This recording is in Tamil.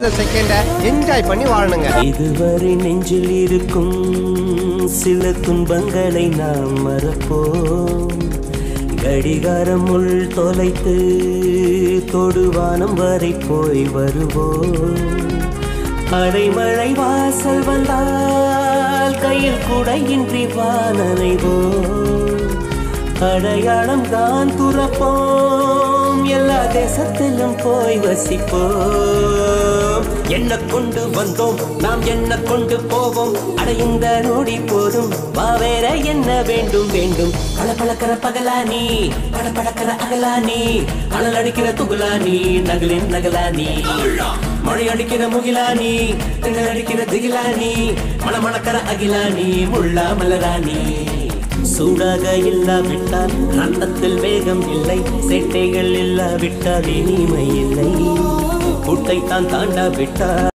செகண்ட என்ஜாய் பண்ணி வாழணுங்க இதுவரை நெஞ்சில் இருக்கும் சில துன்பங்களை நாம் மறப்போம் கடிகாரம் உள் தொலைத்து தொடுவானம் வரை போய் வருவோம் அடைமழை வாசல் வந்தால் கையில் குடையின்றி வானனைவோம் அடையாளம் தான் துறப்போம் எல்லா தேசத்திலும் போய் வசிப்போம் என்ன கொண்டு வந்தோம் நாம் என்ன கொண்டு போவோம் அட இந்த நொடி போதும் வா வேற என்ன வேண்டும் வேண்டும் பளபளக்கிற பகலா நீ படபடக்கிற அகலா நீ அனல் அடிக்கிற துகுலா நீ நகலின் நகலா நீ மழை அடிக்கிற முகிலா நீ திணல் அடிக்கிற திகிலா நீ மணமணக்கிற அகிலா நீ முள்ளா மலரா நீ சூடாக இல்லாவிட்டால் ரத்தத்தில் வேகம் இல்லை சேட்டைகள் இல்லாவிட்டால் இனிமை இல்லை கூட்டை தான் தாண்டாவிட்டால்